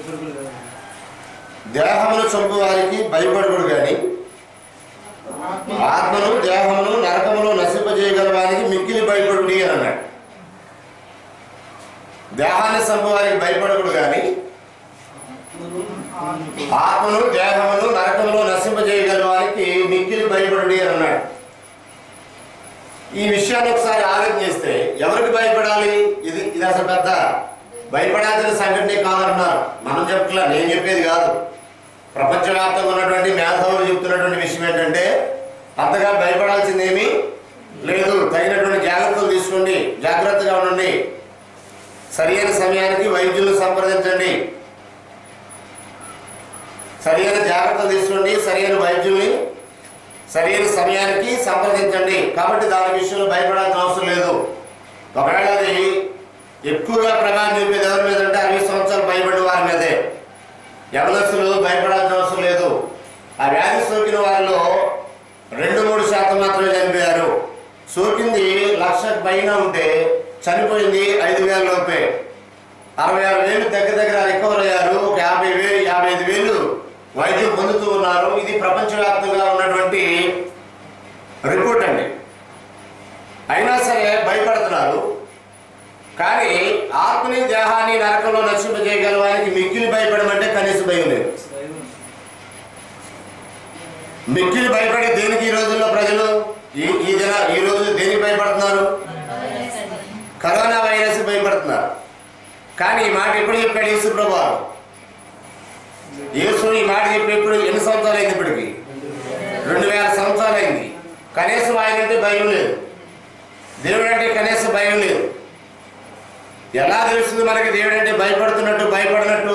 దేహమును చంపు వారికి భయపడకూడదు కానీ ఆత్మను దేహమును నరకమును నశింపజేయగల వారికి మిక్కిలి భయపడుడి అని అన్నాడు దేహాన్ని చంపు వారికి భయపడకూడదు కానీ ఆత్మను దేహమును నరకమును నశింపజేయగల వారికి మిక్కిలి భయపడుడి అని అన్నాడు ఈ విషయాన్ని ఒకసారి ఆలోచన చేస్తే ఎవరికి భయపడాలి ఇది ఇది అసలు పెద్ద భయపడాల్సిన సంఘటనే కాదన్నారు మనం చెప్పట్లా నేను చెప్పేది కాదు ప్రపంచవ్యాప్తంగా ఉన్నటువంటి మేధావులు చెప్తున్నటువంటి విషయం ఏంటంటే అంతగా భయపడాల్సింది ఏమీ లేదు తగినటువంటి జాగ్రత్తలు తీసుకోండి జాగ్రత్తగా ఉండండి సరైన సమయానికి వైద్యులను సంప్రదించండి సరైన జాగ్రత్తలు తీసుకోండి సరైన వైద్యుల్ని సరైన సమయానికి సంప్రదించండి కాబట్టి దాని విషయంలో భయపడాల్సిన అవసరం లేదు ఒకవేళ అది ఎక్కువగా ప్రభావం చూపేది ఎవరి మీద అంటే అరవై సంవత్సరాలు భయపడిన వారి మీదే యవనస్తులు భయపడాల్సిన అవసరం లేదు ఆ వ్యాధి సోకిన వారిలో రెండు మూడు శాతం మాత్రమే చనిపోయారు సోకింది లక్ష పైన ఉంటే చనిపోయింది ఐదు వేల లోపే అరవై ఆరు వేలు దగ్గర దగ్గర రికవర్ అయ్యారు ఒక యాభై వేలు యాభై ఐదు వేలు వైద్యం పొందుతూ ఉన్నారు ఇది ప్రపంచవ్యాప్తంగా ఉన్నటువంటి రిపోర్ట్ అండి అయినా సరే భయపడుతున్నారు కానీ ఆత్మని దేహాన్ని నరకంలో నశింపజేయగల వారికి మిక్కిలి భయపడమంటే కనీస భయం లేదు మిక్కిలి భయపడి దేనికి ఈ రోజుల్లో ప్రజలు ఈ ఈ దిన ఈ రోజు దేనికి భయపడుతున్నారు కరోనా వైరస్ భయపడుతున్నారు కానీ ఈ మాట ఎప్పుడు చెప్పాడు యేసు ప్రభు యేసు ఈ మాట చెప్పి ఎప్పుడు ఎన్ని సంవత్సరాలు అయింది ఇప్పటికి రెండు వేల సంవత్సరాలు అయింది కనీసం ఆయన అంటే భయం లేదు దేవుడు అంటే కనీసం భయం లేదు ఎలా తెలుస్తుంది మనకి దేవుడు అంటే భయపడుతున్నట్టు భయపడినట్టు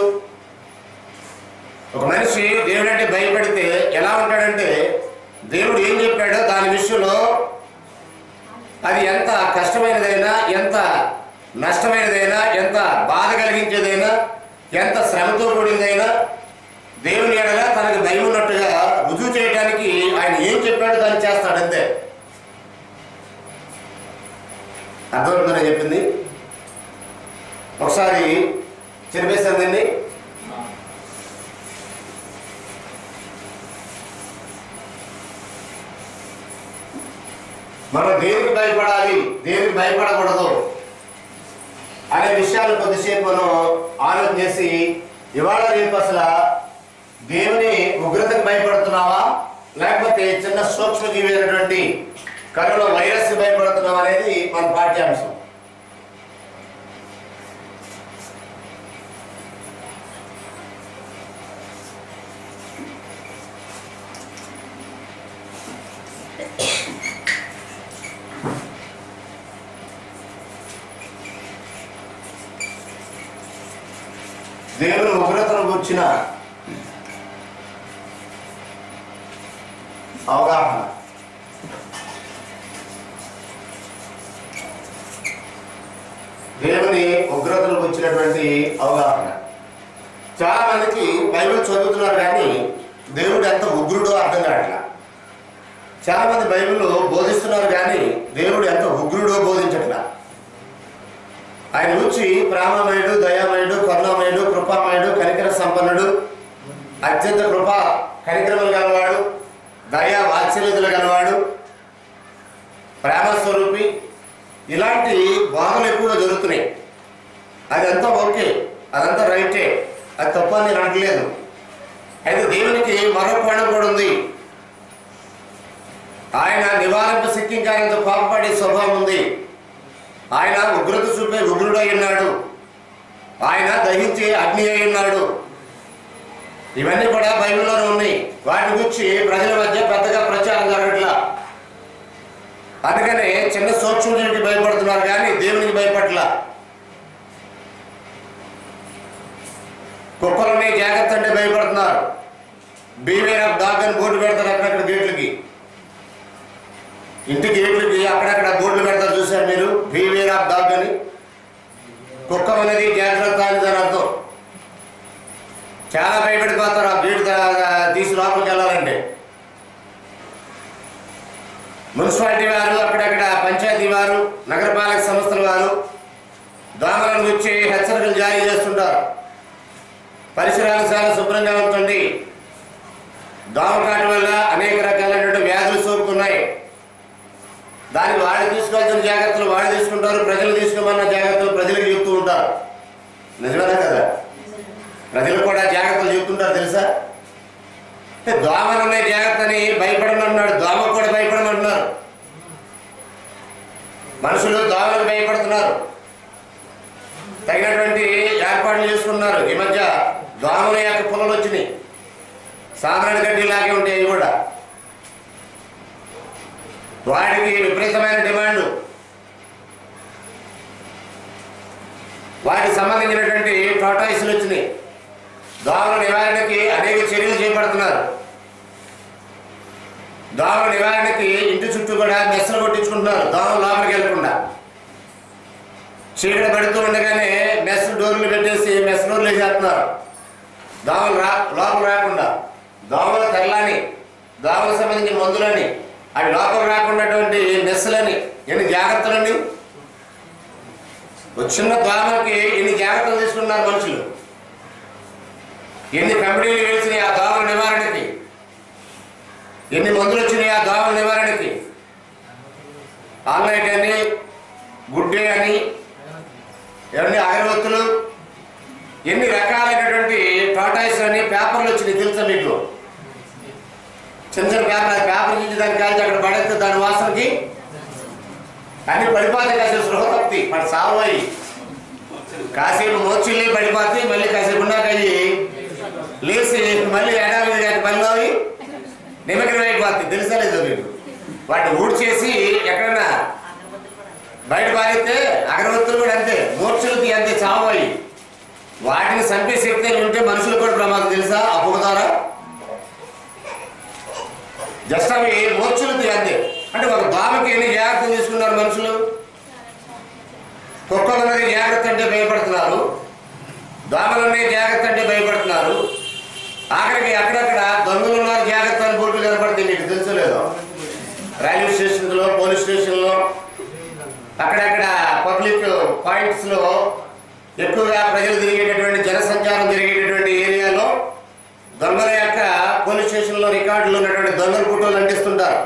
ఒక మనిషి దేవుడు అంటే భయపడితే ఎలా ఉంటాడంటే దేవుడు ఏం చెప్పాడో దాని విషయంలో అది ఎంత కష్టమైనదైనా ఎంత నష్టమైనదైనా ఎంత బాధ కలిగించేదైనా ఎంత శ్రమతో కూడిందైనా దేవుని ఎడల తనకు భయం ఉన్నట్టుగా రుజువు చేయడానికి ఆయన ఏం చెప్పాడో దాన్ని చేస్తాడు అంతే అర్థమవుతుందని చెప్పింది ఒకసారి చెరిపేసిందండి మనం దేనికి భయపడాలి దేనికి భయపడకూడదు అనే విషయాలు కొద్దిసేపు మనం ఆలోచన చేసి ఇవాళ రేపు అసలు దేవుని ఉగ్రతకు భయపడుతున్నావా లేకపోతే చిన్న సూక్ష్మజీవి అయినటువంటి కరోనా వైరస్ భయపడుతున్నావా అనేది మన పాఠ్యాంశం దేవుని ఉగ్రతను గుర్చిన అవగాహన దేవుని ఉగ్రతను గుర్చినటువంటి అవగాహన చాలా మందికి బైబిల్ చదువుతున్నారు కానీ దేవుడు ఎంత ఉగ్రుడో అర్థం కావట్లా చాలా మంది బైబిల్ బోధిస్తున్నారు కానీ దేవుడు ఎంత ఉగ్రుడో బోధించట్లా ఆయన గురించి ప్రేమమయుడు దయామయుడు కరుణామయుడు కృపామయుడు కనికర సంపన్నుడు అత్యంత కృప కనికరములు గలవాడు దయా వాత్సల్యతలు గలవాడు ప్రేమ స్వరూపి ఇలాంటి బాధలు ఎక్కువగా జరుగుతున్నాయి అదంతా ఓకే అదంతా రైటే అది తప్ప అని నేను అనట్లేదు అయితే దేవునికి మరో కోణం కూడా ఉంది ఆయన నివారింప సిక్కించాలంత కోపపడే స్వభావం ఉంది ఆయన ఉగ్రత చూపే ఉగ్రుడు అయి ఉన్నాడు ఆయన దహించే అగ్ని అయి ఉన్నాడు ఇవన్నీ కూడా బైబిల్లోనే ఉన్నాయి వాటి గురించి ప్రజల మధ్య పెద్దగా ప్రచారం జరగట్లా అందుకనే చిన్న సూక్ష్మజీవికి భయపడుతున్నారు కానీ దేవునికి భయపట్ల కుక్కలని జాగ్రత్త అంటే భయపడుతున్నారు బీవేర్ ఆఫ్ డాగ్ అని బోర్డు పెడతారు అక్కడక్కడ గేట్లకి ఇంటి గేట్లకి అక్కడక్కడ బోర్డులు పెడతారు చూసారు మీరు బీవేర్ ఆఫ్ డాగ్ అని కుక్క అనేది జాగ్రత్త అని దాని అర్థం చాలా భయపడిపోతారు ఆ గేటు దా- తీసి లోపలికి వెళ్ళాలంటే మున్సిపాలిటీ వారు అక్కడక్కడ పంచాయతీ వారు నగరపాలక సంస్థల వారు దోమలను గురించి హెచ్చరికలు జారీ చేస్తుంటారు పరిసరాలు చాలా శుభ్రంగా ఉంచండి దోమకాటు వల్ల అనేక రకాలైనటువంటి వ్యాధులు సోకుతున్నాయి దానికి వాళ్ళు తీసుకోవాల్సిన జాగ్రత్తలు వాళ్ళు తీసుకుంటారు ప్రజలు తీసుకోమన్న జాగ్రత్తలు ప్రజలకు చెప్తూ ఉంటారు నిజమేనా కదా ప్రజలు కూడా జాగ్రత్తలు చెప్తుంటారు తెలుసా అంటే దోమలు ఉన్నాయి జాగ్రత్త అని భయపడమన్నాడు దోమకు కూడా భయపడమంటున్నారు మనుషులు దోమలకు భయపడుతున్నారు తగినటువంటి ఏర్పాట్లు చేసుకున్నారు ఈ మధ్య దోమల యొక్క పొలలు వచ్చినాయి సాధారణ గడ్డి లాగే ఉంటాయి అవి కూడా వాటికి విపరీతమైన డిమాండ్ వాటికి సంబంధించినటువంటి టోటాయిస్లు వచ్చినాయి దోమల నివారణకి అనేక చర్యలు చేపడుతున్నారు దోమల నివారణకి ఇంటి చుట్టూ కూడా మెస్సలు కొట్టించుకుంటున్నారు దోమలు లోపలికి వెళ్లకుండా చీకటి పడుతూ ఉండగానే మెస్ డోర్లు పెట్టేసి మెస్ డోర్లు వేసేస్తున్నారు దోమలు రా లోపల రాకుండా దోమల తెల్లని దోమలకు సంబంధించిన మందులని అవి లోపల రాకున్నటువంటి మెస్సులని ఎన్ని జాగ్రత్తలండి వచ్చిన దోమలకి ఎన్ని జాగ్రత్తలు తీసుకున్నారు మనుషులు ఎన్ని కంపెనీలు వేసినాయి ఆ దోమల నివారణకి ఎన్ని మందులు వచ్చినాయి ఆ దోమల నివారణకి ఆన్లైన్ అని గుడ్డే అని ఇవన్నీ అగరవత్తులు ఎన్ని రకాలైనటువంటి టాటాయిస్ అని పేపర్లు వచ్చినాయి తెలుసా మీకు చిన్న చిన్న పేపర్ అది పేపర్ నుంచి దాన్ని కాల్చి అక్కడ పడేస్తే దాని వాసనకి అన్ని పడిపోతాయి కాసేపు సృహ తప్పి పడి సావాయి కాసేపు మోచిల్లి పడిపోతే మళ్ళీ కాసేపు ఉన్నాక అయ్యి లేచి మళ్ళీ ఎడాలి కానీ పనిలో అవి నిమగ్నం అయిపోతుంది తెలుసా లేదో మీకు వాటిని ఊడ్ చేసి ఎక్కడన్నా బయట పారితే అగరవత్తులు కూడా అంతే మూర్ఛలకి అంతే చావాయి వాటిని చంపే శక్తి అని ఉంటే మనుషులు కూడా ప్రమాదం తెలుసా ఆ పొగ ద్వారా జస్ట్ అవి మూర్ఛలకి అంతే అంటే ఒక దోమకి ఎన్ని జాగ్రత్తలు తీసుకున్నారు మనుషులు కుక్కలున్నది జాగ్రత్త అంటే భయపడుతున్నారు దోమలున్నాయి జాగ్రత్త అంటే భయపడుతున్నారు ఆఖరికి అక్కడక్కడ దొంగలు ఉన్నారు జాగ్రత్త అని బోర్డులు కనపడుతుంది మీకు తెలుసో లేదో రైల్వే స్టేషన్లో పోలీస్ స్టేషన్లో అక్కడక్కడ పబ్లిక్ పాయింట్స్ లో ఎక్కువగా ప్రజలు తిరిగేటటువంటి జనసంచారం జరిగేటటువంటి ఏరియాలో దొంగల యొక్క పోలీస్ స్టేషన్లో రికార్డులు ఉన్నటువంటి దొంగల ఫోటోలు అంటిస్తుంటారు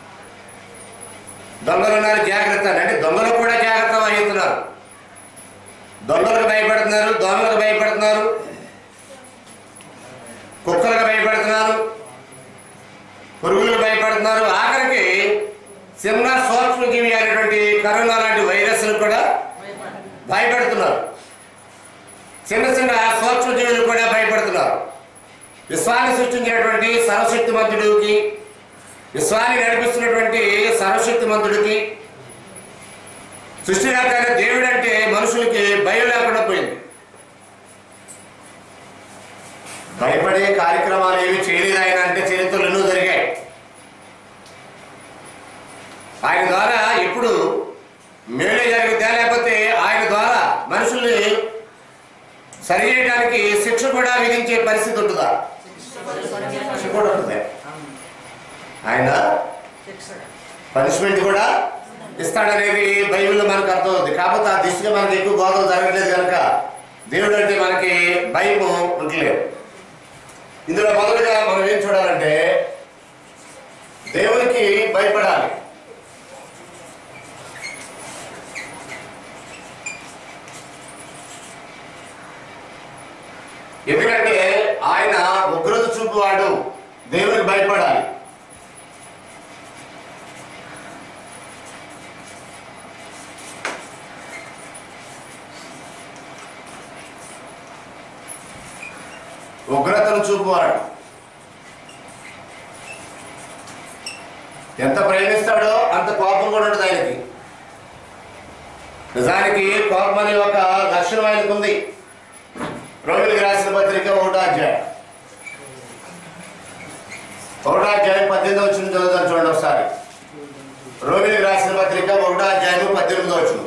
దొంగలు ఉన్నారు జాగ్రత్త అని. అంటే దొంగలు కూడా జాగ్రత్త వహిస్తున్నారు దొంగలకు భయపడుతున్నారు దోమలకు భయపడుతున్నారు కుక్కలకు భయపడుతున్నారు పురుగులకు భయపడుతున్నారు ఆఖరికి చిన్న సూక్ష్మజీవి అనేటువంటి కరోనా లాంటి వైరస్లు కూడా భయపడుతున్నారు చిన్న చిన్న సూక్ష్మజీవులు కూడా భయపడుతున్నారు విశ్వాన్ని సృష్టించినటువంటి సర్వశక్తిమంతుడికి విశ్వాన్ని నడిపిస్తున్నటువంటి సర్వశక్తిమంతుడికి సృష్టికర్తైన దేవుడు అంటే మనుషులకి భయం లేకుండా పోయింది భయపడే కార్యక్రమాలు ఏమి చేయలేదు ఆయన అంటే చరిత్రలు ఎన్నో జరిగాయి ఆయన ద్వారా ఎప్పుడు మేలు జరిగితే లేకపోతే ఆయన ద్వారా మనుషుల్ని సరి చేయడానికి శిక్ష కూడా విధించే పరిస్థితి ఉంటుందా శిక్ష కూడా ఉంటుంది ఆయన పనిష్మెంట్ కూడా ఇస్తాడనేది బైబిల్లో మనకు అర్థమవుతుంది కాకపోతే ఆ దిశగా మనకి ఎక్కువ బోధన జరగట్లేదు కనుక దేవుడు అంటే మనకి భయము ఉండలేదు ఇందులో మొదలుగా మనం ఏం చూడాలంటే దేవునికి భయపడాలి ఎందుకంటే ఆయన ఉగ్రత చూపువాడు దేవునికి భయపడాలి ఉగ్రతను చూపువాడు ఎంత ప్రేమిస్తాడో అంత కోపం కూడా ఉంటుంది ఆయనకి నిజానికి కోపం అనే ఒక లక్షణం ఆయనకు ఉంది రోమిలికి రాసిన పత్రిక ఒకటో అధ్యాయం ఒకటో అధ్యాయం పద్దెనిమిది వచ్చిన చదువుతాను చూడండి ఒకసారి రోమిలికి రాసిన పత్రిక ఒకటో అధ్యాయం పద్దెనిమిది వచ్చిన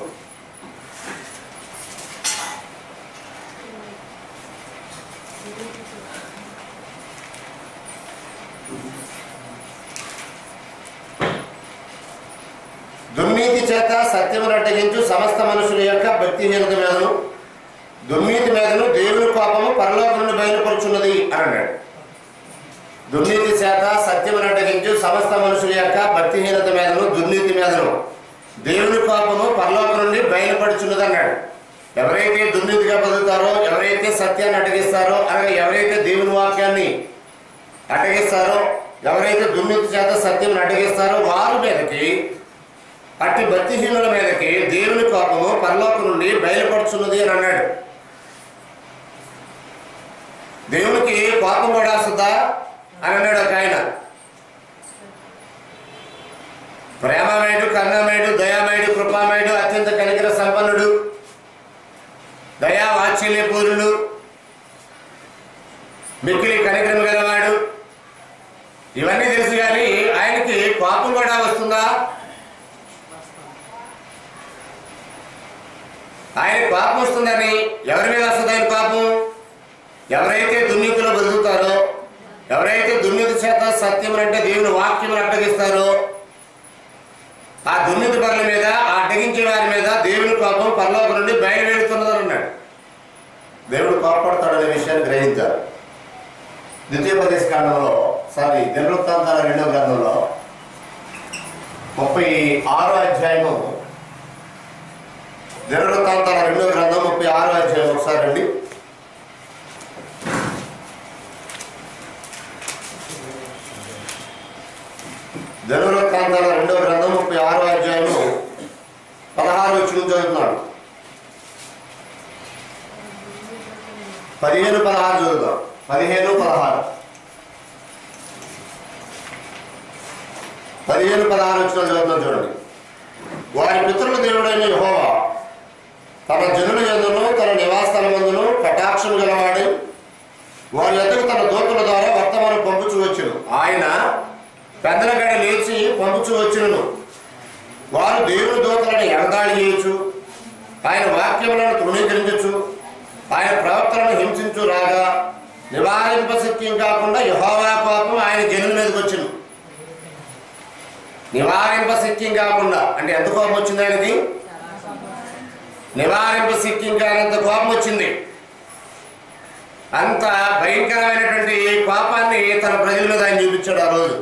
దుర్నీతి చేత సత్యమును అడ్డగించు సమస్త మనుషుల యొక్క భక్తిహీనత మీదను దుర్నీతి మీదను దేవుని కోపము పరలోకం నుండి బయలుపరుచున్నది అని అన్నాడు దుర్నీతి చేత సత్యమును అడ్డగించు సమస్త మనుషుల యొక్క భక్తిహీనత మీదను దుర్నీతి మీదను దేవుని కోపము పరలోకం నుండి బయలుపడుచున్నది అన్నాడు ఎవరైతే దుర్నీతిగా బతుకుతారో ఎవరైతే సత్యాన్ని అడ్డగిస్తారో అనగా ఎవరైతే దేవుని వాక్యాన్ని అడ్డగిస్తారో ఎవరైతే దుర్నీతి చేత సత్యం అడ్డగిస్తారో వారి మీదకి అట్టి భక్తిహీనుల మీదకి దేవుని కోపము పరలోకం నుండి బయలుపడుచున్నది అని అన్నాడు దేవునికి కోపం కూడా వస్తుందా అని అన్నాడు ఒక ఆయన ప్రేమమయుడు కరుణమయుడు దయామయుడు కృపామయుడు అత్యంత కనికర సంపన్నుడు దయా వాత్సల్య పూరుడు మిక్కిలి కనికరం గలవాడు ఇవన్నీ తెలుసు కానీ ఆయనకి కోపం కూడా వస్తుందా ఆయన కోపం వస్తుందని ఎవరి మీద వస్తుంది ఆయన కోపం ఎవరైతే దుర్నీతిలో బతుకుతారో ఎవరైతే దుర్నీతి చేత సత్యం అంటే దేవుని వాక్యం అడ్డగిస్తారో ఆ దుర్నీతి పనుల మీద ఆ అడ్డగించే వారి మీద దేవుని కోపం పరలోకం నుండి బయలువెళుతున్నదని అన్నాడు దేవుడు కోపడతాడనే విషయాన్ని గ్రహించారు ద్వితీయోపదేశ కాండంలో సారీ దినవృత్తాంతాల రెండవ గ్రంథంలో ముప్పై ఆరో అధ్యాయము దినవృత్తాంతాల రెండవ గ్రంథం ముప్పై ఆరో అధ్యాయం ఒకసారి అండి దినవృత్తాంతాల రెండవ గ్రంథం ముప్పై ఆరో అధ్యాయము పదహారు వచ్చి నుంచి చదువుతున్నాడు పదిహేను పదహారు చదువుతాం పదిహేను పదహారు పదిహేను పదహారు వచ్చిన చదువుతున్నాం చూడండి వారి పితరుల దేవుడైన యెహోవా తన జనుల యందును తన నివాసస్థలమందును కటాక్షము గలవాడై వారి ఎద్దకు తన దూతల ద్వారా వర్తమానం పంపుచూ వచ్చును ఆయన పెద్దల గడ లేచి పంపుచూ వచ్చును వారు దేవుని దూతలను ఎగదాడి చేయొచ్చు ఆయన వాక్యములను తృణీకరించచ్చు ఆయన ప్రవక్తలను హింసించు రాగా నివారింపశక్యం కాకుండా యహోవా కోపం ఆయన జనుల మీదకి వచ్చింది నివారింపశక్యం కాకుండా అంటే ఎంత కోపం వచ్చింది ఆయనకి నివారింపశక్యం కానంత కోపం వచ్చింది అంత భయంకరమైనటువంటి కోపాన్ని తన ప్రజల మీద ఆయన చూపించాడు ఆ రోజు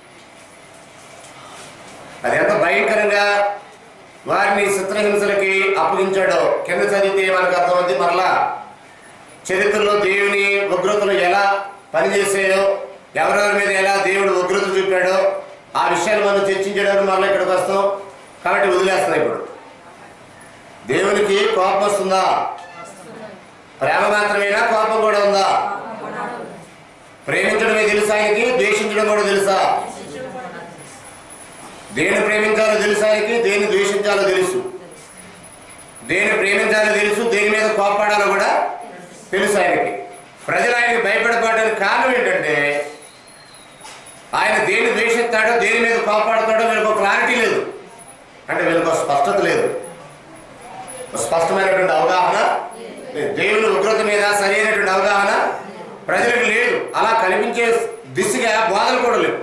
అది ఎంత భయంకరంగా వారిని చిత్రహింసలకి అప్పగించాడో కింద చదివితే మనకు అర్థమవుతుంది మరలా చరిత్రలో దేవుని ఉగ్రతలు ఎలా పనిచేసాయో ఎవరెవరి మీద ఎలా దేవుడు ఉగ్రత చూపాడో ఆ విషయాలు మనం చర్చించడానికి మరలా ఇక్కడికి వస్తాం కాబట్టి వదిలేస్తున్నాం ఇప్పుడు దేవునికి కోపం వస్తుందా ప్రేమ మాత్రమేనా కోపం కూడా ఉందా ప్రేమించడమే తెలుసా ఆయనకి ద్వేషించడం కూడా తెలుసా దేని ప్రేమించాలో తెలుసు ఆయనకి దేన్ని ద్వేషించాలో తెలుసు దేని ప్రేమించాలో తెలుసు దేని మీద కోపాడాలో కూడా తెలుసు ఆయనకి ప్రజలు ఆయనకి భయపడబడడానికి కారణం ఏంటంటే ఆయన దేన్ని ద్వేషిస్తాడో దేని మీద కోపాడతాడో వీళ్ళకి ఒక క్లారిటీ లేదు అంటే వీళ్ళకి ఒక స్పష్టత లేదు ఒక స్పష్టమైనటువంటి అవగాహన లేదు. దేవుని ఉగ్రత మీద సరైనటువంటి అవగాహన ప్రజలకు లేదు అలా కనిపించే దిశగా బోధలు కూడా లేవు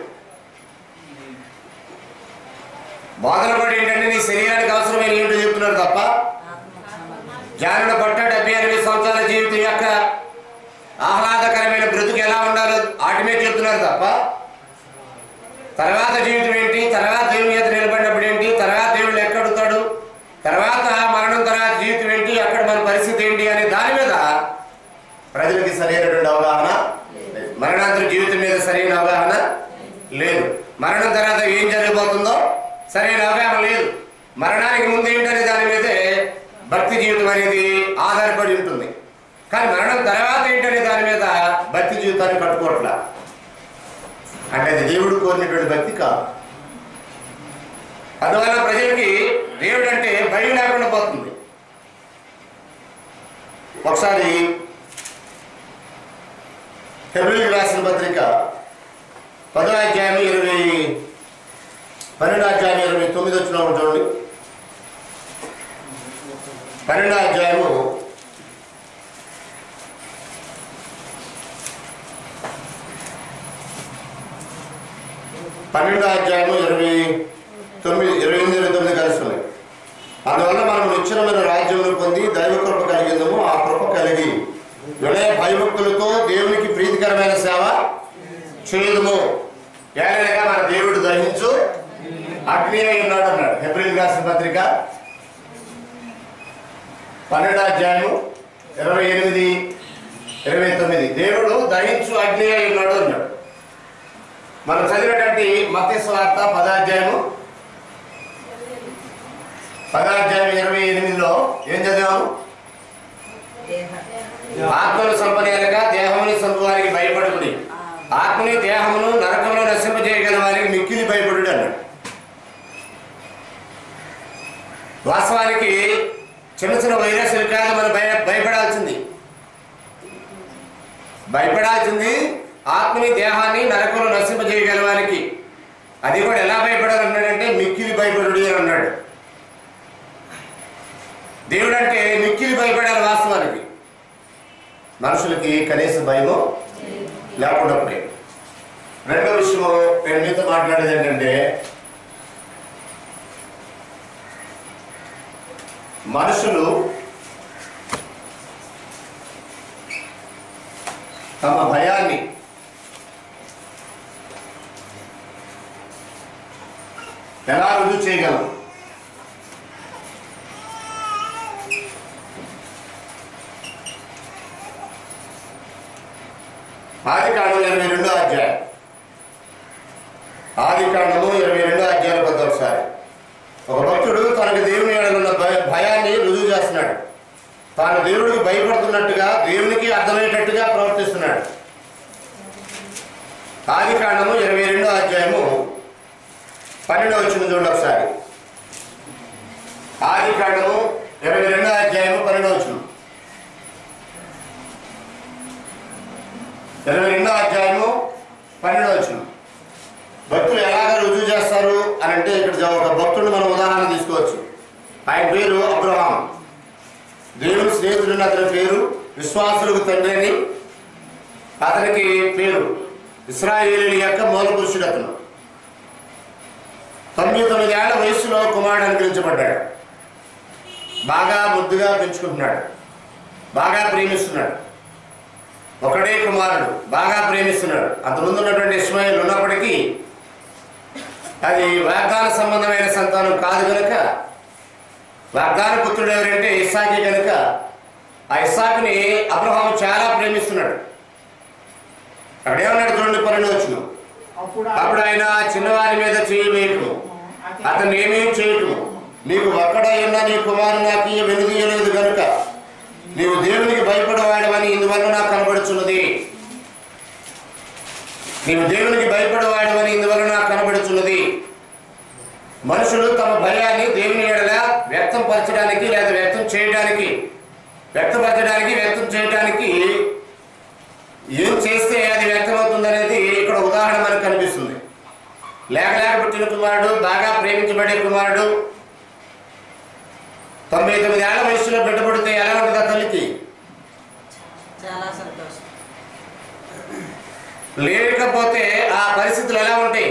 బోధన కూడా ఏంటంటే నీ శరీరానికి అవసరమైన ఏంటో చెప్తున్నారు తప్ప జానుడు పట్ట డెబ్బై ఎనిమిది సంవత్సరాల జీవితం యొక్క ఆహ్లాదకరమైన బ్రతుకు ఎలా ఉండాలో వాటి మీద చెప్తున్నారు తప్ప తర్వాత జీవితం ఏంటి తర్వాత దేవుని చేత నిలబడినప్పుడు ఏంటి తర్వాత దేవుడు ఎక్కడుతాడు తర్వాత మరణం తర్వాత జీవితం ఏంటి అక్కడ మన పరిస్థితి ఏంటి అనే దాని మీద ప్రజలకి సరైనటువంటి అవగాహన లేదు. మరణాంతర జీవితం మీద సరైన అవగాహన లేదు మరణం తర్వాత ఏం జరగబోతుందో సరైన అవగాహన లేదు మరణానికి ముందు ఏంటనే దాని మీదే భక్తి జీవితం అనేది ఆధారపడి ఉంటుంది కానీ మరణం తర్వాత ఏంటనే దాని మీద భక్తి జీవితాన్ని కట్టుకోవట్లా అంటే అది దేవుడు కోరినటువంటి భక్తి కాదు అందువల్ల ప్రజలకి దేవుడు అంటే భయం లేకుండా పోతుంది ఒకసారి ఫిబ్రవరి రాసిన పత్రిక పదో అధ్యాయం ఇరవై పన్నెండో అధ్యాయం ఇరవై తొమ్మిది వచ్చిన చూడండి పన్నెండో అధ్యాయము పన్నెండో అధ్యాయము ఇరవై తొమ్మిది ఇరవై ఎనిమిది ఇరవై తొమ్మిది కలిసి ఉన్నాయి అందువల్ల మనం నిశ్చలమైన రాజ్యమును పొంది దైవ కృప కలిగిందము ఆ కృప కలిగి వినయ భయభక్తులతో దేవునికి ప్రీతికరమైన సేవ చేయదుము ఏలనగా మన దేవుడు దహించు అగ్ని అయి ఉన్నాడు అన్నాడు హెబ్రిల్ రాసిన పత్రిక పన్నెండు అధ్యాయము ఇరవై ఎనిమిది ఇరవై తొమ్మిది దేవుడు దహించు అగ్ని అయి ఉన్నాడు అన్నాడు మనం చదివినటువంటి మత్స్య వార్త పదాధ్యాయము పదాధ్యాయం ఇరవై ఎనిమిదిలో ఏం చదివాము ఆత్మను సంపనేరక దేహముని సంపు వారికి భయపడుకుని ఆత్మని దేహమును నరకంలో నశింపజేయగల వారికి మిక్కిలి భయపడు అన్నాడు వాస్తవానికి చిన్న చిన్న వైరస్లు కాదు మనం భయ భయపడాల్సింది భయపడాల్సింది ఆత్మని దేహాన్ని నరకంలో నశింపజేయగల వారికి అది కూడా ఎలా భయపడాలన్నాడంటే మిక్కిలి భయపడు అని అన్నాడు దేవుడు అంటే మిక్కిలి భయపడాలి వాస్తవానికి మనుషులకి కనీస భయము లేకుండా పోయింది రెండో విషయం నేను మీతో మాట్లాడేది ఏంటంటే మనుషులు తమ భయాన్ని ఎలా రుజువు చేయగలరు ఆది కాండం ఇరవై రెండో అధ్యాయం ఆది కాండము ఇరవై రెండో అధ్యాయం కొద్ది ఒకసారి ఒక భక్తుడు తనకు దేవుని ఎడలున్న భయ- భయాన్ని రుజువు చేస్తున్నాడు తాను దేవుడికి భయపడుతున్నట్టుగా దేవునికి అర్థమయ్యేటట్టుగా ప్రవర్తిస్తున్నాడు ఆది కాండము ఇరవై రెండో అధ్యాయము పన్నెండో వచ్చింది చూడండి ఒకసారి ఆది కాండము ఇరవై రెండో అధ్యాయము పన్నెండో వచ్చింది ఇరవై రెండో అధ్యాయము పన్నెండో వచ్చిన భక్తులు ఎలాగ రుజువు చేస్తారు అని అంటే ఇక్కడ ఒక భక్తుడిని మనం ఉదాహరణ తీసుకోవచ్చు ఆయన పేరు అబ్రహాం దేవుని స్నేహితుడిని అతని పేరు విశ్వాసులకు తండ్రి అని అతనికి పేరు ఇస్రాయేలీల యొక్క మూల పురుషుడు అతను తొమ్మిది తొమ్మిది ఏళ్ల వయసులో కుమారుడు అనుగ్రహించబడ్డాడు బాగా ముద్దుగా పెంచుకుంటున్నాడు బాగా ప్రేమిస్తున్నాడు ఒకడే కుమారుడు బాగా ప్రేమిస్తున్నాడు అంతకుముందు ఉన్నటువంటి ఇస్మాయిల్ ఉన్నప్పటికీ అది వాగ్దాన సంబంధమైన సంతానం కాదు కనుక వాగ్దాన పుత్రుడు ఎవరంటే ఇస్సాకి కనుక ఆ ఇస్సాకుని అబ్రహాం చాలా ప్రేమిస్తున్నాడు అక్కడ ఏమన్నాడు చూడండి పన్నెండు వచ్చిన అప్పుడు అప్పుడు ఆయన చిన్నవారి మీద చేయి వేయటము అతను ఏమేం చేయటము నీకు ఒక్కడైనా నీ కుమారుడు నాకు ఈ వెనుదీయలేదు కనుక నీవు దేవునికి భయపడవాడవని ఇందువల్ల నాకు కనబడుచున్నది నీవు దేవునికి భయపడవాడవని ఇందువల్ల నాకు కనబడుచున్నది మనుషులు తమ భయాన్ని దేవుని ఎడల వ్యక్తం పరచడానికి లేదా వ్యక్తం చేయడానికి వ్యక్తపరచడానికి వ్యక్తం చేయడానికి ఏం చేస్తే అది వ్యక్తమవుతుందనేది ఇక్కడ ఉదాహరణ మనకు కనిపిస్తుంది లేక లేక పుట్టిన కుమారుడు బాగా ప్రేమించబడే కుమారుడు తొంభై తొమ్మిది ఏళ్ల వయసులో బిడ్డ పుడితే ఎలా ఉంటుంది ఆ తల్లికి చాలా సంతోషం లేకపోతే ఆ పరిస్థితులు ఎలా ఉంటాయి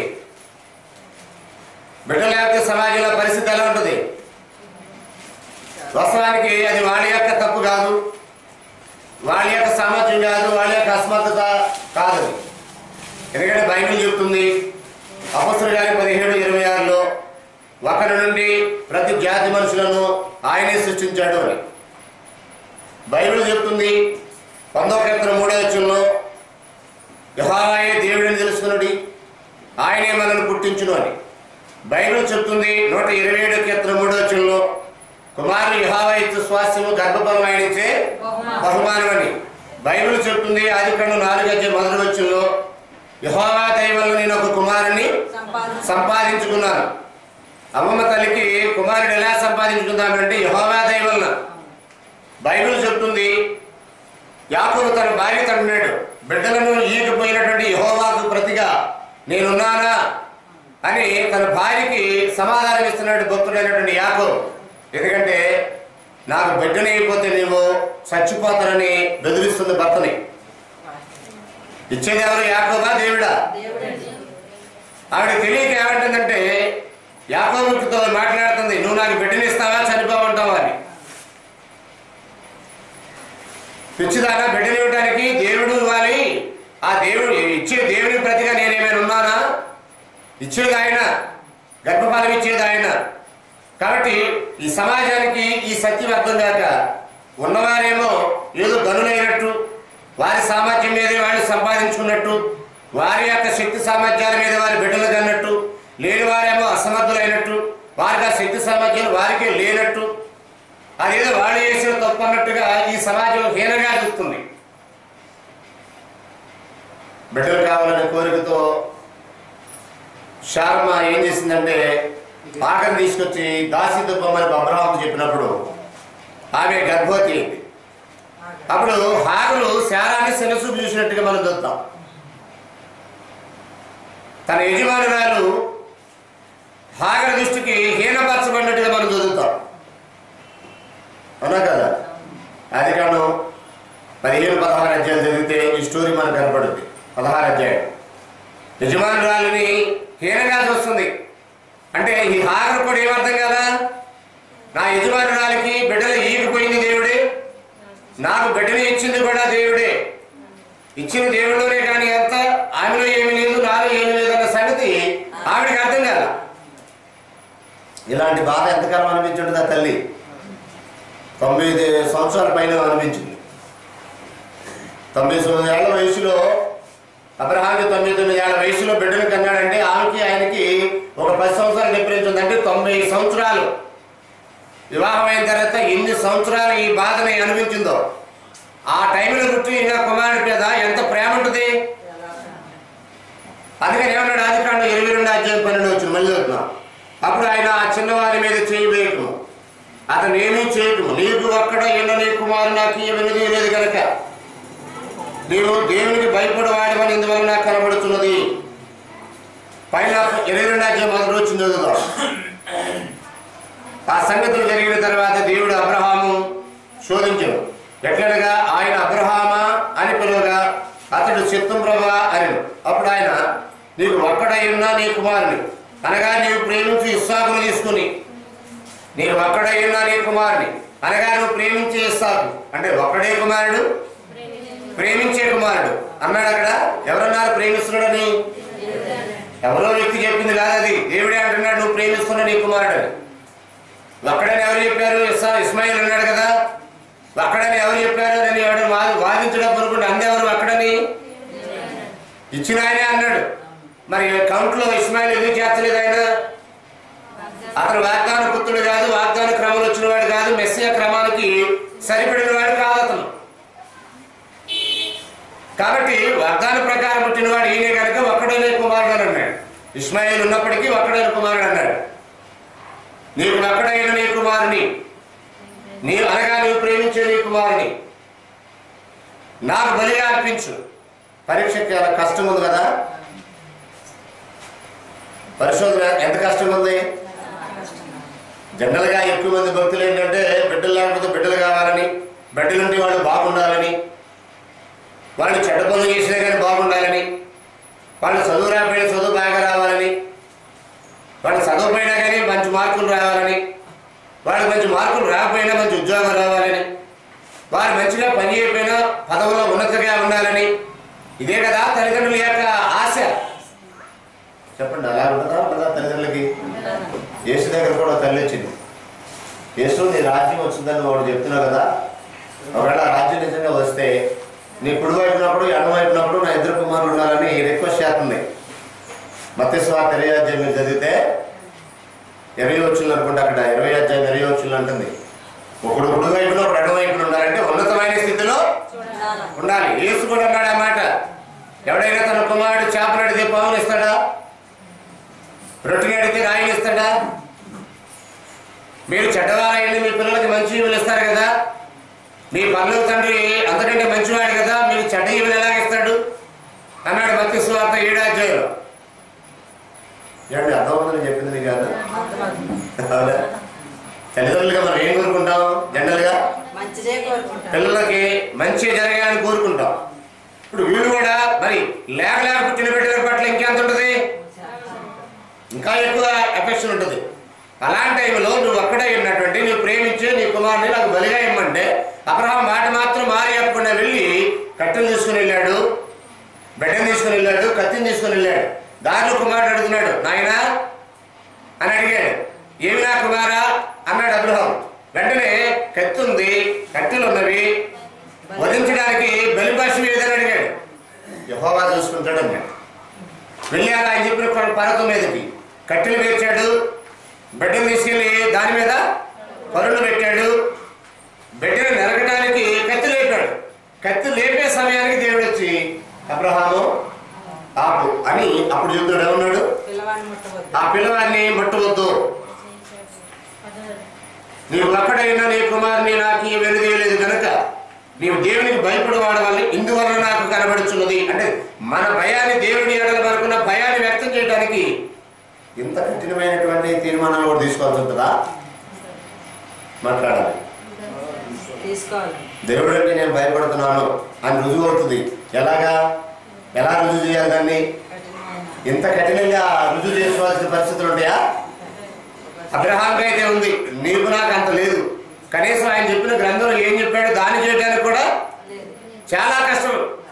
బిడ్డ లేకపోతే సమాజంలో పరిస్థితి ఎలా ఉంటుంది వాస్తవానికి అది వాళ్ళ యొక్క తప్పు కాదు వాళ్ళ యొక్క సామర్థ్యం కాదు వాళ్ళ యొక్క అసమర్థత కాదు అది. ఎందుకంటే బైబిల్ చెప్తుంది అపస్తుల గారి పదిహేడు ఇరవై ఆరులో ఒకరి నుండి ప్రతి జాతి మనుషులను ఆయనే సృష్టించాడు అని బైబిల్ చెప్తుంది పందో కీర్తన మూడో వచ్చంలో యెహోవాయే దేవుడిని తెలుసుకున్నది ఆయనే మనల్ని పుట్టించును అని బైబిల్ చెప్తుంది నూట ఇరవై ఏడు కీర్తన మూడో వచ్చంలో కుమారుడు యెహోవా ఇచ్చు స్వాస్థ్యము గర్భఫలం ఆయన ఇచ్చే బహుమానం. బహుమానం అని బైబిల్ చెప్తుంది ఆది కన్ను నాలుగు వచ్చే మొదటి వచ్చంలో యెహోవా దయ వల్ల నేను ఒక కుమారుని సంపాదన సంపాదించుకున్నాను అమ్మమ్మ తల్లికి కుమారుడు ఎలా సంపాదించుకుందామంటే యహోవా దయ వలన బైబిల్ చెప్తుంది యాకోబు తన భార్య తన్నాడు బిడ్డలను ఈగిపోయినటువంటి యహోవాకు ప్రతిగా నేనున్నానా అని తన భార్యకి సమాధానం ఇస్తున్నాడు భక్తుడైనటువంటి యాకో ఎందుకంటే నాకు బిడ్డని అయిపోతే నీవు చచ్చిపోతానని బెదిరిస్తుంది భర్తని ఇచ్చేది ఎవరు యాకోబా దేవుడా దేవుడండి ఆవిడ తెలియక ఏమంటుందంటే యాకోబుతో మాట్లాడుతుంది నువ్వు నాకు బిడ్డనిస్తావా చనిపోమంటావా అని పిచ్చిదానా బిడ్డనివ్వటానికి దేవుడు ఇవ్వాలి ఆ దేవుడు ఇచ్చే దేవుని ప్రతిగా నేనేమైనా ఉన్నానా ఇచ్చేది ఆయన గర్భఫలం ఇచ్చేది ఆయన కాబట్టి ఈ సమాజానికి ఈ సత్యం అర్థం కాక ఉన్నవారేమో ఏదో గనులైనట్టు వారి సామర్థ్యం మీదే వాళ్ళు సంపాదించుకున్నట్టు వారి యొక్క శక్తి సామర్థ్యాల మీద వారి బిడ్డలు కన్నట్టు లేని వారేమో అసమర్థులైనట్టు వారికి ఆ శక్తి సామర్థ్యాలు వారికే లేనట్టు అదేదో వాళ్ళు చేసిన తప్పు అన్నట్టుగా ఈ సమాజం హీనంగా చూస్తుంది బిడ్డలు కావాలనే కోరికతో శారమ ఏం చేసిందంటే ఆకలి తీసుకొచ్చి దాసి దుబ్బమ్మని అబ్రహాం చెప్పినప్పుడు ఆమె గర్భవతి అయింది అప్పుడు హాగులు శారాన్ని శిరసూపు చూసినట్టుగా మనం చూద్దాం తన యజమానురాలు హాగర దృష్టికి హీనపరచబడినట్టుగా మనం చదువుతాం అవునా కదా అది కాను పదిహేను పదహారు అధ్యాయులు చదివితే ఈ స్టోరీ మనకు కనపడుద్ది పదహారు అధ్యాయం యజమానురాలిని హీనంగా చూస్తుంది అంటే ఈ హాగరు కూడా ఏమర్థం కదా నా యజమానురాలికి బిడ్డలు ఈగిపోయింది దేవుడే నాకు బిడ్డని ఇచ్చింది కూడా దేవుడే ఇచ్చిన దేవుడిలోనే కానీ ఎంత ఆమెలో ఏమీ లేదు నాలో ఏమీ లేదు అన్న సంగతి ఆవిడకి అర్థం కాదు ఇలాంటి బాధ ఎంతకాలం అనిపించుంటుంది ఆ తల్లి తొమ్మిది సంవత్సరాల పైన అనిపించింది తొమ్మిది తొమ్మిది ఏళ్ల వయసులో అబ్రహాంకి తొమ్మిది తొమ్మిది ఏళ్ల వయసులో బిడ్డను కన్నాడంటే ఆమెకి ఆయనకి ఒక పది సంవత్సరాలు డిఫరెన్స్ ఉందంటే తొంభై సంవత్సరాలు వివాహం అయిన తర్వాత ఎన్ని సంవత్సరాలు ఈ బాధని అనిపించిందో ఆ టైంలో పుట్టిన కుమారుడి మీద ఎంత ప్రేమ ఉంటుంది అందుకని ఏమన్నాడు ఆది కాండ ఇరవై రెండు అధ్యాయం పన్నెండు వచ్చిన మళ్ళీ చదువుతున్నాం అప్పుడు ఆయన ఆ చిన్నవారి మీద చేయి వేయటము అతను ఏమీ చేయటము నీకు అక్కడ ఎన్న నీ కుమారు నాకు ఏమీ లేదు కనుక నీవు దేవునికి భయపడవాడమని ఇందువల్ల నాకు కనబడుతున్నది పైన ఇరవై రెండు అధ్యాయం మొదటి వచ్చింది చదువుతాం ఆ సంగతులు జరిగిన తర్వాత దేవుడు అబ్రహాము శోధించను ఎట్లనగా ఆయన అబ్రహామా అని పిలువగా అతడు చిత్తం ప్రభా అని అప్పుడు ఆయన నీకు ఒక్కడై ఉన్నా నీ కుమారుని అనగా నీవు ప్రేమించి ఇస్సాకును తీసుకుని నీకు ఒక్కడై ఉన్నా నీ కుమారుని అనగా నువ్వు ప్రేమించే ఇస్సాకు అంటే ఒక్కడే కుమారుడు ప్రేమించే కుమారుడు అన్నాడు అక్కడ ఎవరన్నారు ప్రేమిస్తున్నాడని ఎవరో వ్యక్తి చెప్పింది కాదు అది దేవుడే అంటున్నాడు నువ్వు ప్రేమిస్తున్న నీ కుమారుడు అని ఒక్కడని ఎవరు చెప్పారు ఇస్సా ఇస్మాయిల్ అన్నాడు కదా ఒక్కడని ఎవరు చెప్పారు అని ఎవడు వా- వాదించడం అనుకుంటే అందెవరు అక్కడని ఇచ్చిన ఆయనే అన్నాడు మరి కౌంట్లో ఇస్మాయిల్ ఎందుకు చేర్చలేదు ఆయన అతను వాగ్దాన పుత్రుడు కాదు వాగ్దాన క్రమంలో వచ్చిన వాడు కాదు మెస్సియా క్రమానికి సరిపడిన వాడు కాదు అతను కాబట్టి వాగ్దాన ప్రకారం పుట్టినవాడు ఈయనే కనుక ఒక్కడనే కుమారుడు అని అన్నాడు ఇస్మాయిల్ ఉన్నప్పటికీ ఒక్కడైన కుమారుడు అన్నాడు నీకు ఒక్కడైన నీ కుమారుని నీ అనగా నీవు ప్రేమించే నీ కుమారుని నాకు బలిగా అర్పించు పరీక్షకి చాలా కష్టం ఉంది కదా పరిశోధన ఎంత కష్టం ఉంది జనరల్గా ఎక్కువ మంది భక్తులు ఏంటంటే బిడ్డలు లేకపోతే బిడ్డలు కావాలని బిడ్డలుంటే వాళ్ళు బాగుండాలని వాళ్ళు చెడ్డ పనులు చేసినా కానీ బాగుండాలని వాళ్ళు చదువు రాకపోయినా చదువు బాగా రావాలని వాళ్ళు చదవకపోయినా కానీ మంచి మార్కులు రావాలని వాళ్ళు మంచి మార్కులు రాకపోయినా మంచి ఉద్యోగం రావాలని వారు మంచిగా పని చేయకపోయినా పదవులో ఉన్నతగా ఉండాలని ఇదే కదా తల్లిదండ్రుల యొక్క ఆశ చెప్పండి అలా ఉంటుందా ఉంటుందా తల్లిదండ్రులకి యేసు దగ్గర కూడా ఒక తల్లి వచ్చింది యేసు నీ రాజ్యం వచ్చిందని వాడు చెప్తున్నావు కదా ఒకవేళ ఆ రాజ్యం నిజంగా వస్తే నీ కుడి వైపునప్పుడు ఎడమ వైపునప్పుడు నా ఇద్దరు కుమారులు ఉండాలని రిక్వెస్ట్ చేస్తుంది మత్స్వార్త ఇరవై అధ్యాయం మీరు చదివితే ఇరవై వచ్చులు అనుకుంటా అక్కడ ఇరవై అధ్యాయం ఇరవై వచ్చులు అంటుంది ఒకడు కుడి వైపున ఒకడు ఎడమ వైపున ఉండాలంటే ఉన్నతమైన స్థితిలో చూడాలి ఉండాలి యేసు కూడా అన్నాడు ఆ మాట ఎవడైనా తన కుమారుడు చేపలు అడిగితే పావులు ఇస్తాడా రొట్టెని అడిగితే రాయిని ఇస్తాడా మీరు చెడ్డవారైంది మీ పిల్లలకి మంచి ఈవులు ఇస్తారు కదా మీ పనుల తండ్రి అంతకంటే మంచివాడు కదా మీకు చెడ్డ ఈవులు ఎలాగ ఇస్తాడు అన్నాడు మత్తి స్వార్థ ఏడాధ్యాయులు ఏమండి అర్థమవుతుందని చెప్పింది నీకు కాదు అవునా? తల్లిదండ్రులుగా మనం ఏం కోరుకుంటాం జనరల్గా మంచిదే కోరుకుంటాను పిల్లలకి మంచి జరగాలని కోరుకుంటాం ఇప్పుడు వీళ్ళు కూడా మరి లేక లేక పుట్టిన బిడ్డల పట్ల ఇంకెంత ఉంటుంది ఇంకా ఎక్కువ ఎఫెక్షన్ ఉంటుంది అలాంటి టైంలో నువ్వు అక్కడే ఉన్నటువంటి నువ్వు ప్రేమించే నీ కుమారుని నాకు బలిగా ఇమ్మంటే అబ్రహాం మాట మాత్రం మారి చెప్పకుండా వెళ్ళి కట్టెలు తీసుకుని వెళ్ళాడు బిడ్డను తీసుకుని వెళ్ళాడు కత్తిని తీసుకుని వెళ్ళాడు దారిలో కుమారుడు అడుగుతున్నాడు నాయనా అని అడిగాడు ఏమి నా కుమారా అన్నాడు అబ్రహం వెంటనే కత్తి ఉంది కట్టెలు ఉన్నవి వధించడానికి బలిపాశం ఏదని అడిగాడు యహోవా చూసుకుంటాడు అన్నాడు వెళ్ళాక ఆయన చెప్పిన కొ- పర్వతం మీదకి కట్టెలు పేర్చాడు బిడ్డను తీసుకెళ్ళి దాని మీద పరులు పెట్టాడు బిడ్డను నరకడానికి కత్తి లేపాడు కత్తి లేపే సమయానికి దేవుడు వచ్చి అబ్రహాము ఆపు అని అప్పుడు చెప్తాడు ఏమన్నాడు పిల్లవాడిని ముట్టవద్దు ఆ పిల్లవాడిని ముట్టవద్దు నీవు ఒక్కడైనా నీ కుమారుని నాకు వెనుదీయలేదు కనుక నీవు దేవునికి భయపడవాడ వల్ల ఇందువల్ల నాకు కనబడుచున్నది అంటే మన భయాన్ని దేవుని ఎడల మనకున్న భయాన్ని వ్యక్తం చేయడానికి ఇంత కఠినమైనటువంటి తీర్మానాలు కూడా తీసుకోవాల్సి ఉంటుందా మాట్లాడాలి తీసుకోవాలి దేవుడు అంటే నేను భయపడుతున్నాను అని రుజువు అవుతుంది ఎలాగా ఎలా రుజువు చేయాలి దాన్ని కఠినమైన ఇంత కఠినంగా రుజువు చేసుకోవాల్సిన పరిస్థితులు ఉంటాయా అబ్రహాంకి అయితే ఉంది నీకు నాకు అంత లేదు కనీసం ఆయన చెప్పిన గ్రంథంలో ఏం చెప్పాడు దాన్ని చేయడానికి కూడా లేదు చాలా కష్టం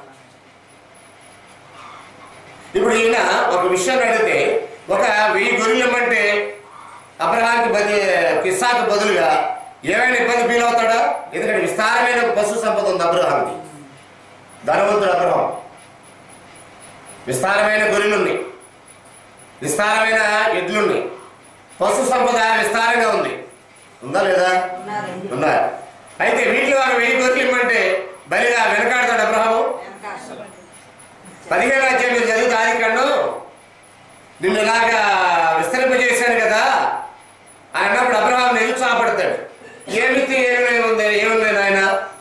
ఇప్పుడు ఈయన ఒక విషయం అడిగితే ఒక వెయ్యి గొర్రెలు ఇమ్మంటే అబ్రహాంకి బది కిస్సాకు బదులుగా ఏమైనా ఇబ్బంది ఫీల్ అవుతాడా ఎందుకంటే విస్తారమైన పశు సంపద ఉంది అబ్రహాంకి ధనవంతుడు అబ్రహం విస్తారమైన గొర్రెలు ఉన్నాయి విస్తారమైన ఎడ్లున్నాయి పశు సంపద విస్తారంగా ఉంది ఉందా లేదా ఉన్నారండి ఉన్నారు అయితే వీటిలో ఒక వెయ్యి గొర్రెలు ఇమ్మంటే బలిగా వెనకాడతాడు అబ్రహాము వెనకాల పదిహేను అధ్యాయం మీరు చదివితే ఆది కన్ను నిన్ను ఇలాగా విస్తరింపజేశాను కదా అని అన్నప్పుడు అబ్రహాం నిరుత్సాహపడతాడు ఏమిటి ఏమి ఉంది ఏముంది నాయన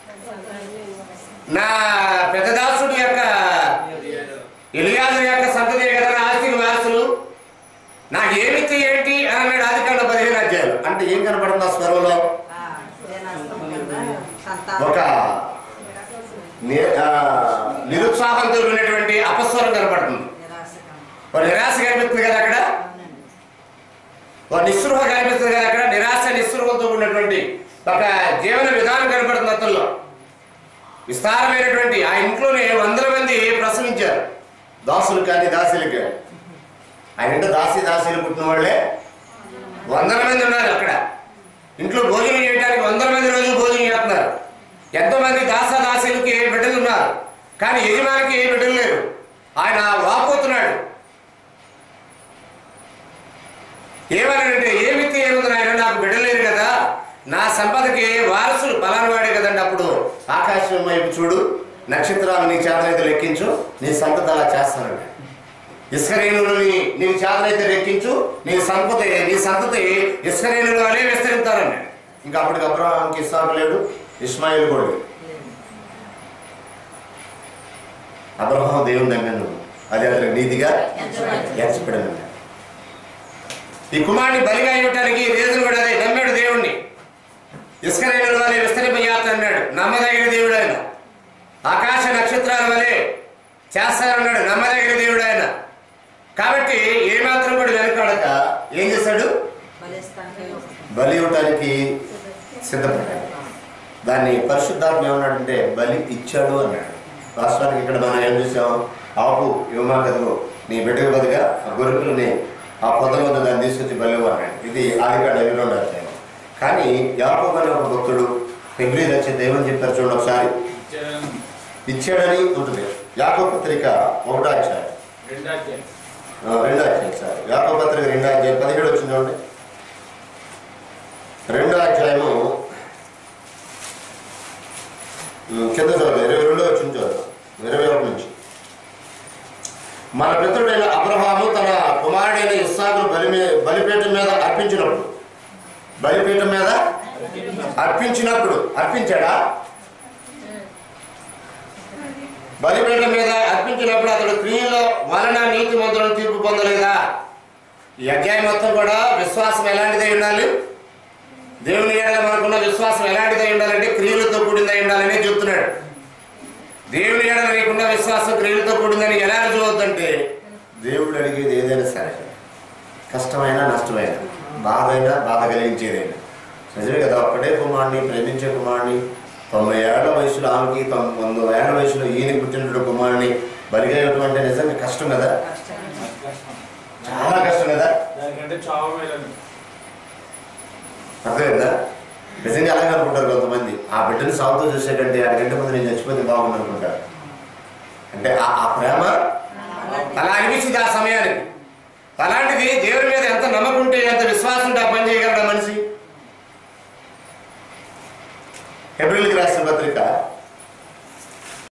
నా పెద్ద దాసుడి యొక్క ఎలియాజు యొక్క సంతతి కదా నా ఆస్తికి వారసులు నాకు ఏమిటి ఏంటి అని అన్నాడు ఆది కన్ను పదిహేను అధ్యాయులు అంటే ఏం కనపడుతుంది ఆ స్వరంలో ఆ, దేనాస్తం కింద సంతానం ఒక ని- ఆ, నిరుత్సాహంతో ఉన్నటువంటి అపస్వరం కనపడుతుంది నిరాశకం ఒక నిరాశ కనిపిస్తుంది కదా అక్కడ అవునండి ఒక నిస్పృహ కనిపిస్తుంది కదా అక్కడ నిరాశ నిస్పృహతో ఉన్నటువంటి ఒక జీవన విధానం కనపడుతుంది అతల్లో విస్తారమైనటువంటి ఆ ఇంట్లోనే వందల మంది ప్రసవించారు దాసులు కానీ దాసులు కానీ ఆయన ఇంట్లో దాసి దాసీలు పుట్టిన వాళ్ళే వందల మంది ఉన్నారు అక్కడ ఇంట్లో భోజనం చేయడానికి వందల మంది రోజులు భోజనం చేస్తున్నారు ఎంతో మంది దాస దాసీలకి బిడ్డలు ఉన్నారు కానీ యజమానికి ఏ బిడ్డలు లేరు ఆయన వాపోతున్నాడు ఏమనంటే ఏమిటి ఏముంది నాయన నాకు బిడ్డలేరు కదా నా సంపదకి వారసులు పలానవాడే కదండి అప్పుడు ఆకాశం వైపు చూడు నక్షత్రాలు నీ చేతనైతే లెక్కించు నీ సంపద అలా చేస్తానండి ఇస్కరేణులని నీ చేతనైతే లెక్కించు నీ సంపద నీ సంతతి ఇస్కరేణులు అనే విస్తరిస్తారండి ఇంకా అప్పటికి అబ్రహాంకి ఇస్సాకు లేడు ఇస్మాయిల్ కూడా లేడు అబ్రహాం దేవుని దగ్గర అది అతనికి నీతిగా ఎంచబడింది ఈ కుమారుని బలిగా ఇవ్వటానికి రీజన్ కూడా అదే నమ్మాడు దేవుణ్ణి ఇస్కరేణుల వలె విస్తరింపజేస్తా అన్నాడు నమ్మదగిన దేవుడు ఆయన ఆకాశ నక్షత్రాల వలె చేస్తానన్నాడు నమ్మదగిన దేవుడు ఆయన కాబట్టి ఏమాత్రం కూడా వెనకాడక ఏం చేశాడు బలిస్తానికి బలి ఇవ్వటానికి సిద్ధపడ్డాడు దాన్ని పరిశుద్ధాత్మ ఏమన్నాడంటే బలి ఇచ్చాడు అన్నాడు వాస్తవానికి ఇక్కడ మనం ఏం చూసాం ఆపు ఇవ్వమా కదరు నీ బిడ్డకు బదుగా ఆ గొర్రెలని ఆ పొదల వద్ద దాన్ని తీసుకొచ్చి బలి ఇవ్వు అన్నాడు ఇది ఆదికాడ ఎనిమిదో అధ్యాయం కానీ యాకోబు అనే ఒక భక్తుడు ఫిబ్రి వచ్చి దేవుని చెప్పారు చూడండి ఒకసారి ఇచ్చాడని ఉంటుంది యాకో పత్రిక ఒకటో అధ్యాయం ఆ, రెండో అధ్యాయం సార్ యాకో పత్రిక రెండో అధ్యాయం పదిహేడు వచ్చింది చూడండి రెండో అధ్యాయము ఉమ్, కింద చదువు ఇరవై రెండో వచ్చింది చదువు ఇరవై ఒకటి నుంచి మన పితృడైన అబ్రహాము తన కుమారుడైన ఇస్సాకును బలి మీ- బలిపీఠం మీద అర్పించినప్పుడు బలిపీఠం మీద అర్పించినప్పుడు అర్పించాడా బలిపీఠం మీద అర్పించినప్పుడు అతడు క్రియలో వలన నీతి మంత్రులను తీర్పు పొందలేదా ఈ అధ్యాయం మొత్తం కూడా విశ్వాసం ఎలాంటిదై ఉండాలి దేవుని ఏడల మనకున్న విశ్వాసం ఎలాంటిదై ఉండాలంటే క్రియలతో కూడిందై ఉండాలని చెప్తున్నాడు దేవుని ఏడల నీకున్న విశ్వాసం క్రియలతో కూడిందని ఎలా రుజువద్దంటే దేవుడు అడిగేది ఏదైనా సరే కష్టమైన నష్టమైన బాధ అయినా బాధ కలిగించేదైనా నిజమే కదా ఒక్కటే కుమారుని ప్రేమించే కుమారుని తొంభై ఏళ్ల వయసులో ఆమెకి తొం- వంద ఏళ్ల వయసులో ఈయనకి పుట్టినటువంటి కుమారుని బలిగా ఇవ్వటం అంటే నిజంగా కష్టం కదా చాలా కష్టం కదా దానికంటే చావు మేలని అర్థమైందా నిజంగా అలాగే అనుకుంటారు కొంతమంది ఆ బిడ్డని సాగుతూ చూసేటంటే ఆడికంటే ముందు నేను చచ్చిపోతే బాగుంది అనుకుంటారు అంటే ఆ ఆ ప్రేమ అలా అనిపించింది ఆ సమయానికి అలాంటిది దేవుని మీద ఎంత నమ్మకం ఉంటే ఎంత విశ్వాసం ఉంటే ఆ పని చేయగలడా మనిషి ఏప్రిల్